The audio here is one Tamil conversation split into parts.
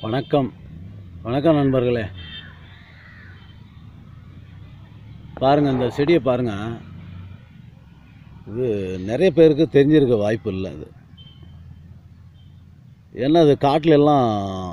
வணக்கம் வணக்கம் நண்பர்களே பாருங்கள் இந்த செடியை பாருங்கள் இது நிறைய பேருக்கு தெரிஞ்சிருக்க வாய்ப்பு இல்லை அது ஏன்னா அது காட்டுல எல்லாம்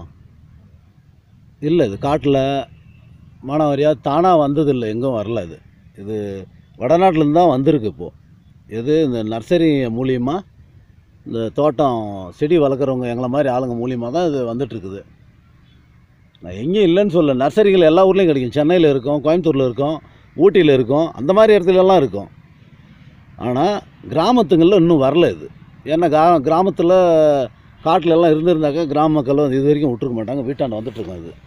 இல்லை இது காட்டில் மானாவாரியாக தானாக வந்ததில்லை எங்கும் வரல இது இது வடநாட்டிலேருந்து தான் வந்திருக்கு இப்போது இது இந்த நர்சரி மூலியமாக இந்த தோட்டம் செடி வளர்க்குறவங்க எங்களை மாதிரி ஆளுங்க மூலியமாக தான் இது வந்துட்டுருக்குது நான் எங்கேயும் இல்லைன்னு சொல்ல நர்சரிகள் எல்லா ஊர்லேயும் கிடைக்கும் சென்னையில் இருக்கும் கோயம்புத்தூரில் இருக்கும் ஊட்டியில் இருக்கும் அந்த மாதிரி இடத்துலலாம் இருக்கும் ஆனால் கிராமத்துங்களில் இன்னும் வரல இது ஏன்னா கிரா கிராமத்தில் காட்டுல எல்லாம் இருந்திருந்தாக்கா கிராம மக்கள் வந்து இது வரைக்கும் விட்டுருக்க மாட்டாங்க வீட்டாண்ட வந்துட்டுருக்கோம் இது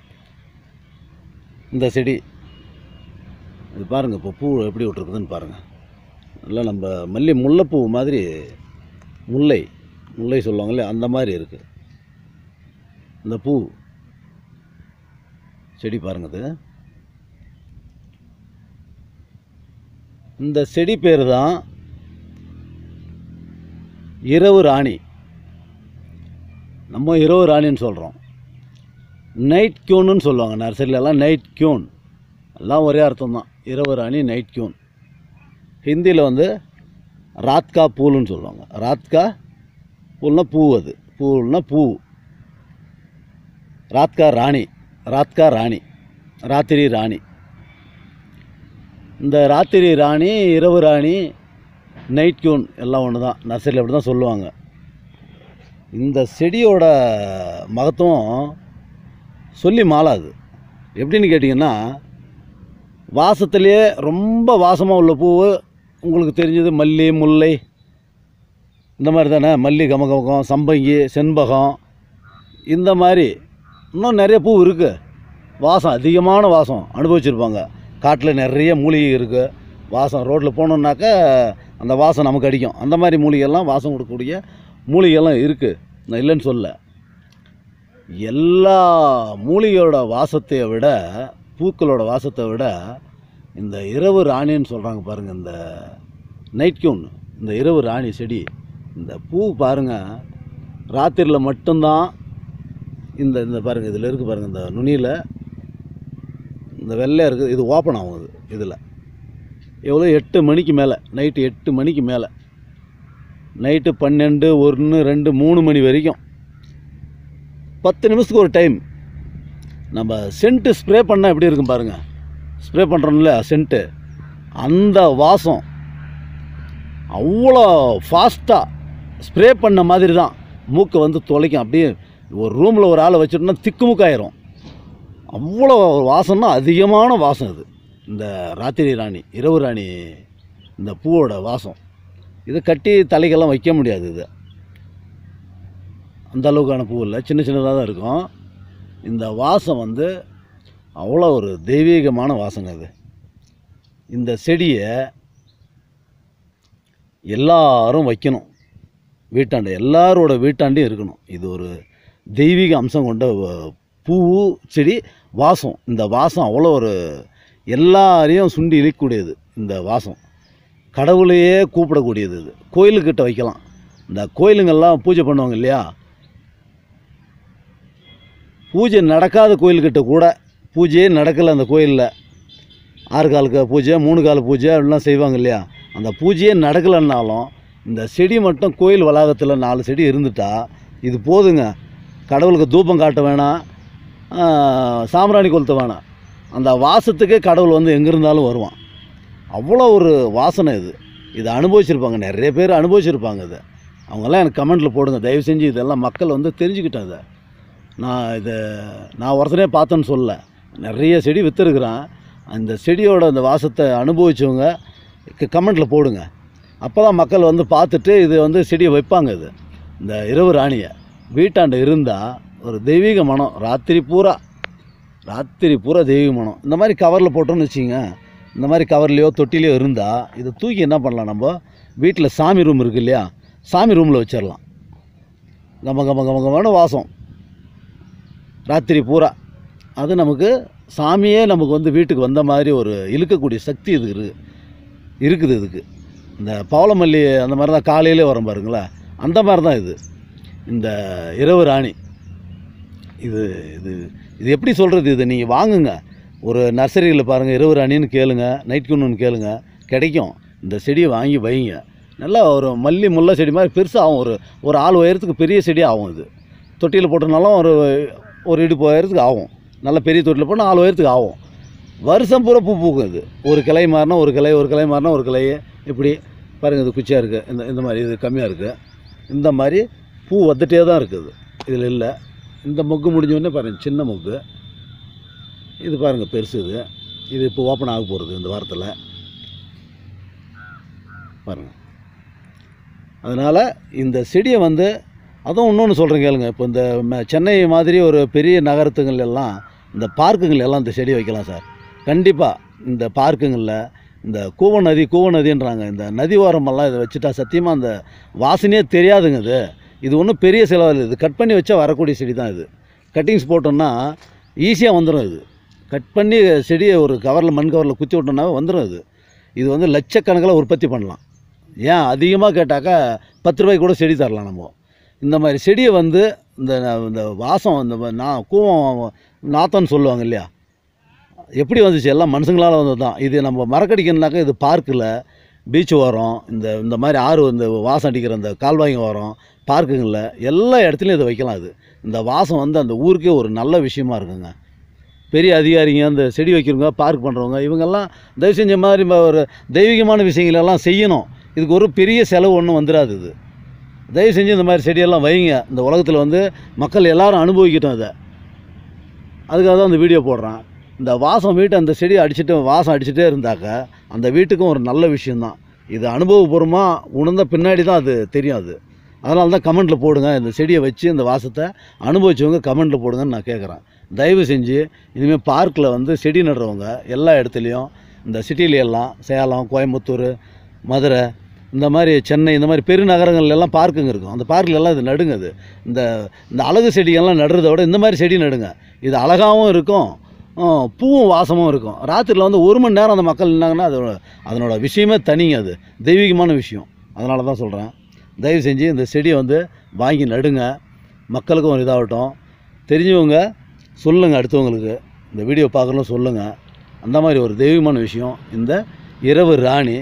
இந்த செடி இது பாருங்கள் இப்போ பூ எப்படி விட்டுருக்குதுன்னு பாருங்கள் நல்லா நம்ம மல்லி முல்லைப்பூ மாதிரி முல்லை முல்லை சொல்லுவாங்களே அந்த மாதிரி இருக்குது இந்த பூ செடி பாருங்க இது இந்த செடி பேர் தான் இரவு ராணி நம்ம இரவு ராணின்னு சொல்கிறோம் நைட் கியூன்னு சொல்லுவாங்க நர்சரியிலலாம் நைட் கியூன் எல்லாம் ஒரே அர்த்தம் தான் இரவு ராணி நைட் கியூன் ஹிந்தியில் வந்து ராத்கா பூலுன்னு சொல்லுவாங்க ராத்கா பூல்னா பூ அது பூல்னா பூ ராத்கா ராணி ராத்கா ராணி ராத்திரி ராணி இந்த ராத்திரி ராணி இரவு ராணி நைட் கியூன் எல்லாம் ஒன்று தான் நர்சரியில் அப்படி தான் சொல்லுவாங்க இந்த செடியோட மகத்துவம் சொல்லி மாளாது எப்படின்னு கேட்டிங்கன்னா வாசத்துலேயே ரொம்ப வாசமாக உள்ள பூ உங்களுக்கு தெரிஞ்சது மல்லி முல்லை இந்த மாதிரி தானே மல்லி கமகமகம் சம்பங்கி செண்பகம் இந்த மாதிரி இன்னும் நிறைய பூ இருக்குது வாசம் அதிகமான வாசம் அனுபவிச்சிருப்பாங்க காட்டில் நிறைய மூலிகை இருக்குது வாசம் ரோட்டில் போனோம்னாக்கா அந்த வாசம் நமக்கு அடிக்கும் அந்த மாதிரி மூலிகைலாம் வாசம் கொடுக்கக்கூடிய மூலிகைலாம் இருக்குது நான் இல்லைன்னு சொல்ல எல்லா மூலிகையோட வாசத்தை விட பூக்களோட வாசத்தை விட இந்த இரவு ராணின்னு சொல்கிறாங்க பாருங்கள் இந்த நைட் கியூன் இந்த இரவு ராணி செடி இந்த பூ பாருங்கள் ராத்திரியில் மட்டும்தான் இந்த இந்த பாருங்கள் இதில் இருக்குது பாருங்கள் இந்த நுனியில் இந்த வெள்ளையாக இருக்குது இது ஓப்பன் ஆகும் இது இதில் எவ்வளோ எட்டு மணிக்கு மேலே நைட்டு எட்டு மணிக்கு மேலே நைட்டு பன்னெண்டு ஒன்று ரெண்டு மூணு மணி வரைக்கும் பத்து நிமிஷத்துக்கு ஒரு டைம் நம்ம சென்ட்டு ஸ்ப்ரே பண்ணால் எப்படி இருக்கும் பாருங்கள் ஸ்ப்ரே பண்ணுறோம்ல சென்ட்டு அந்த வாசம் அவ்வளோ ஃபாஸ்ட்டாக ஸ்ப்ரே பண்ண மாதிரி தான் மூக்கை வந்து தொலைக்கும் அப்படியே ஒரு ரூமில் ஒரு ஆளை வச்சுட்டோம்னா திக்குமுக்காயிரும் அவ்வளோ வாசம்னா அதிகமான வாசம் இது இந்த ராத்திரி ராணி இரவு ராணி இந்த பூவோட வாசம் இதை கட்டி தலைக்கெல்லாம் வைக்க முடியாது இது அந்த அளவுக்கான பூ இல்லை சின்ன சின்னதாக தான் இருக்கும் இந்த வாசம் வந்து அவ்வளோ ஒரு தெய்வீகமான வாசங்க இது இந்த செடியை எல்லாரும் வைக்கணும் வீட்டாண்ட எல்லாரோட வீட்டாண்டையும் இருக்கணும் இது ஒரு தெய்வீக அம்சம் கொண்ட வ- பூ செடி வாசம் இந்த வாசம் அவ்வளோ ஒரு எல்லாரையும் சுண்டி இழுக்கக்கூடியது இந்த வாசம் கடவுளையே கூப்பிடக்கூடியது இது கோயிலுக்கிட்ட வைக்கலாம் இந்த கோயிலுங்கெல்லாம் பூஜை பண்ணுவாங்க இல்லையா பூஜை நடக்காத கோயில்கிட்ட கூட பூஜையே நடக்கலை அந்த கோயிலில் ஆறு காலுக்கு பூஜை மூணு கால பூஜை அப்படிலாம் செய்வாங்க இல்லையா அந்த பூஜையே நடக்கலைன்னாலும் இந்த செடி மட்டும் கோயில் வளாகத்தில் நாலு செடி இருந்துட்டா இது போதுங்க கடவுளுக்கு தூபம் காட்ட வேணாம் ஆ, சாம்பிராணி கொளுத்த வேணாம் அந்த வாசத்துக்கே கடவுள் வந்து எங்கே இருந்தாலும் வருவான் அவ்வளோ ஒரு வாசனை இது இதை அனுபவிச்சிருப்பாங்க நிறைய பேர் அனுபவிச்சிருப்பாங்க இதை அவங்கெல்லாம் எனக்கு கமெண்ட்டில் போடுங்க தயவு செஞ்சு இதெல்லாம் மக்கள் வந்து தெரிஞ்சுக்கிட்டேன் இதை நான் இதை நான் ஒருத்தனே பார்த்தேன்னு சொல்ல நிறைய செடி விற்றுருக்குறேன் அந்த செடியோட அந்த வாசத்தை அனுபவிச்சவங்க கமெண்ட்டில் போடுங்க அப்போ தான் மக்கள் வந்து பார்த்துட்டு இது வந்து செடியை வைப்பாங்க இது இந்த இரவு ராணியை வீட்டாண்ட இருந்தால் ஒரு தெய்வீக மனம் ராத்திரி பூரா ராத்திரி பூரா தெய்வீக மனம் இந்த மாதிரி கவரில் போட்டோம்னு வச்சுங்க இந்த மாதிரி கவர்லேயோ தொட்டிலையோ இருந்தால் இதை தூக்கி என்ன பண்ணலாம் நம்ம வீட்டில் சாமி ரூம் இருக்கு இல்லையா சாமி ரூமில் வச்சிடலாம் கம கம கம கமன்னு வாசம் ராத்திரி பூரா அது நமக்கு சாமியே நமக்கு வந்து வீட்டுக்கு வந்த மாதிரி ஒரு இழுக்கக்கூடிய சக்தி இது இருக்கு இருக்குது இதுக்கு இந்த பவளமல்லி அந்த மாதிரி தான் காலையிலே வரும் பாருங்களேன் அந்த மாதிரி தான் இது இந்த இரவு ராணி இது இது இது எப்படி சொல்கிறது இது நீங்கள் வாங்குங்க ஒரு நர்சரியில் பாருங்கள் இரவு ராணின்னு கேளுங்க நைட் குன்னு கேளுங்க கிடைக்கும் இந்த செடியை வாங்கி வைங்க நல்லா ஒரு மல்லி முல்லை செடி மாதிரி பெருசாக ஆகும் ஒரு ஒரு ஆள் உயரத்துக்கு பெரிய செடி ஆகும் இது தொட்டியில் போட்டனாலும் ஒரு ஒரு இடுப்பு உயரத்துக்கு ஆகும் நல்ல பெரிய தொட்டியில் போட்டால் நாலு உயரத்துக்கு ஆகும் வருஷம் பூரா பூ பூக்கும் இது ஒரு கிளை மாறினா ஒரு கிளை ஒரு கிளை மாறினா ஒரு கிளை இப்படி பாருங்கள் இது குச்சியாக இருக்குது இந்த இந்த மாதிரி இது கம்மியாக இருக்குது இந்த மாதிரி பூ வந்துட்டே தான் இருக்குது இதில் இல்லை இந்த மொக்கு முடிஞ்ச உடனே பாருங்கள் சின்ன மொக்கு இது பாருங்கள் பெருசு இது இது இப்போ ஓப்பன் ஆக போகிறது இந்த வாரத்தில் பாருங்கள் அதனால் இந்த செடியை வந்து அதுவும் இன்னொன்று சொல்கிறேன் கேளுங்க இப்போ இந்த ம- சென்னை மாதிரி ஒரு பெரிய நகரத்துங்கள் எல்லாம் இந்த பார்க்குங்கள் எல்லாம் இந்த செடி வைக்கலாம் சார் கண்டிப்பாக இந்த பார்க்குங்களில் இந்த கூவ நதி கூவ நதின்றாங்க இந்த நதி ஓரமெல்லாம் இதை வச்சுட்டா சத்தியமாக அந்த வாசனையே தெரியாதுங்க இது இது ஒன்றும் பெரிய செலவு இது கட் பண்ணி வச்சா வரக்கூடிய செடி தான் இது கட்டிங்ஸ் போட்டோம்னா ஈஸியாக வந்துடும் இது கட் பண்ணி செடியை ஒரு கவரில் மண் கவரில் குத்தி விட்டோம்னாவே வந்துடும் இது இது வந்து லட்சக்கணக்கில் உற்பத்தி பண்ணலாம் ஏன் அதிகமாக கேட்டாக்கா பத்து ரூபாய்க்கு கூட செடி தரலாம் நம்ம இந்த மாதிரி செடியை வந்து இந்த இந்த வாசம் இந்த ம- நான் கூவம் நாத்தம்னு சொல்லுவாங்க இல்லையா எப்படி வந்துச்சு எல்லாம் மனுஷங்களால் வந்தது தான் இது நம்ம மரக்கடிக்கணுனாக்கா இது பார்க்கில் பீச் ஓரம் இந்த இந்த மாதிரி ஆறு இந்த வாசம் அடிக்கிற இந்த கால்வாய்ங்க ஓரம் பார்க்குங்களில் எல்லா இடத்துலையும் இதை வைக்கலாம் இது இந்த வாசம் வந்து அந்த ஊருக்கே ஒரு நல்ல விஷயமா இருக்குங்க பெரிய அதிகாரிங்க இந்த செடி வைக்கிறவங்க பார்க் பண்ணுறவங்க இவங்கெல்லாம் தயவு செஞ்ச மாதிரி ம- ஒரு தெய்வீகமான விஷயங்கள் எல்லாம் செய்யணும் இதுக்கு ஒரு பெரிய செலவு ஒன்றும் வந்துடாது இது தயவு செஞ்சு இந்த மாதிரி செடியெல்லாம் வைங்க இந்த உலகத்தில் வந்து மக்கள் எல்லாரும் அனுபவிக்கட்டும் இதை அதுக்காக தான் இந்த வீடியோ போடுறேன் இந்த வாசம் வீட்டை அந்த செடி அடிச்சுட்டு வாசம் அடிச்சுட்டே இருந்தாக்க அந்த வீட்டுக்கும் ஒரு நல்ல விஷயந்தான் இது அனுபவபூர்வமாக உணர்ந்த பின்னாடி தான் அது தெரியும் அது அதனால தான் கமெண்ட்டில் போடுங்க இந்த செடியை வச்சு இந்த வாசத்தை அனுபவிச்சவங்க கமெண்ட்டில் போடுங்கன்னு நான் கேட்குறேன் தயவு செஞ்சு இனிமேல் பார்க்கில் வந்து செடி நடுறவங்க எல்லா இடத்துலையும் இந்த சிட்டில எல்லாம் சேலம் கோயம்புத்தூர் மதுரை இந்த மாதிரி சென்னை இந்த மாதிரி பெருநகரங்கள்ல எல்லாம் பார்க்குங்க இருக்கும் அந்த பார்க்கில் எல்லாம் இது நடுங்க அது இந்த இந்த அழகு செடியெல்லாம் நடுறத விட இந்த மாதிரி செடி நடுங்க இது அழகாகவும் இருக்கும் ஆ, பூவும் வாசமும் இருக்கும் ராத்திரியில் வந்து ஒரு மணி நேரம் அந்த மக்கள் நின்னாங்கன்னா அதோட அதனோட விஷயமே தனிங்க அது தெய்வீகமான விஷயம் அதனால தான் சொல்கிறேன் தயவு செஞ்சு இந்த செடியை வந்து வாங்கி நடுங்க மக்களுக்கும் ஒரு இதாகட்டும் தெரிஞ்சவங்க சொல்லுங்கள் அடுத்தவங்களுக்கு இந்த வீடியோ பார்க்கணும் சொல்லுங்கள் அந்த மாதிரி ஒரு தெய்வீகமான விஷயம் இந்த இரவு ராணி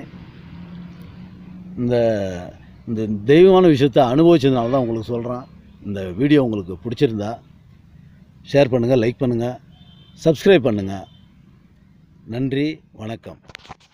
இந்த இந்த தெய்வமான விஷயத்தை அனுபவிச்சதுனால தான் உங்களுக்கு சொல்கிறேன் இந்த வீடியோ உங்களுக்கு பிடிச்சிருந்தா ஷேர் பண்ணுங்கள் லைக் பண்ணுங்கள் சப்ஸ்கிரைப் பண்ணுங்கள் நன்றி வணக்கம்